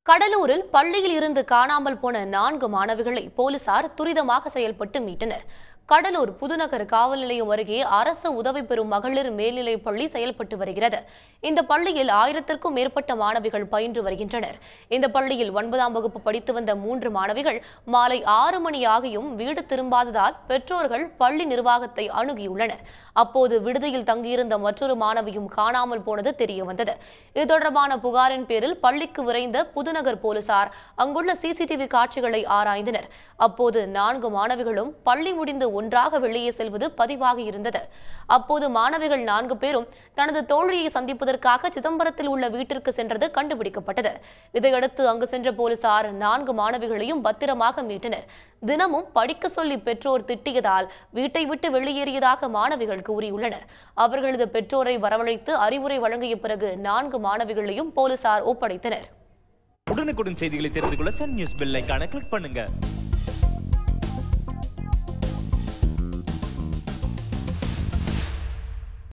கடலூரில் பள்ளியில் இருந்து காணாமல் போன நான்கு மாணவிகளை போலீசார் துரிதமாக செயல்பட்டு மீட்டனர் கடலூர் புதுநகர் காவல் நிலையம் அருகே அரசு உதவி பெறும் மகளிர் மேல்நிலைப் பள்ளி செயல்பட்டு வருகிறது இந்த பள்ளியில் ஆயிரத்திற்கும் மேற்பட்ட மாணவிகள் பயின்று வருகின்றனர் இந்த பள்ளியில் ஒன்பதாம் வகுப்பு படித்து வந்த மூன்று மாணவிகள் மாலை ஆறு மணி ஆகியும் வீடு திரும்பாததால் பெற்றோர்கள் பள்ளி நிர்வாகத்தை அணுகியுள்ளனர் அப்போது விடுதியில் தங்கியிருந்த மற்றொரு மாணவியும் காணாமல் போனது தெரிய வந்தது இது தொடர்பான புகாரின் பேரில் பள்ளிக்கு விரைந்த புதுநகர் போலீசார் அங்குள்ள சிசிடிவி காட்சிகளை ஆராய்ந்தனர் அப்போது நான்கு மாணவிகளும் பள்ளி முடிந்து ஒன்றாக வெளியே செல்வது பதிவாகி இருந்தது அப்போது மாணவிகள் நான்கு பேரும் தனது தோழியை சந்திப்பதற்காக சிதம்பரத்தில் உள்ள வீட்டிற்கு சென்றது கண்டுபிடிக்கப்பட்டது இதையடுத்து அங்கு சென்ற போலீசார் நான்கு மாணவிகளையும் பத்திரமாக மீட்டனர் தினமும் படிக்க சொல்லி பெற்றோர் திட்டியதால் வீட்டை விட்டு வெளியேறியதாக மாணவிகள் கூறியுள்ளனர் அவர்களது பெற்றோரை வரவழைத்து அறிவுரை வழங்கிய பிறகு நான்கு மாணவிகளையும் போலீசார் ஒப்படைத்தனர் உடனுக்குடன் செய்திகளை தெரிந்து கொள்ள சன் நியூஸ் பெல் ஐகானை கிளிக் பண்ணுங்க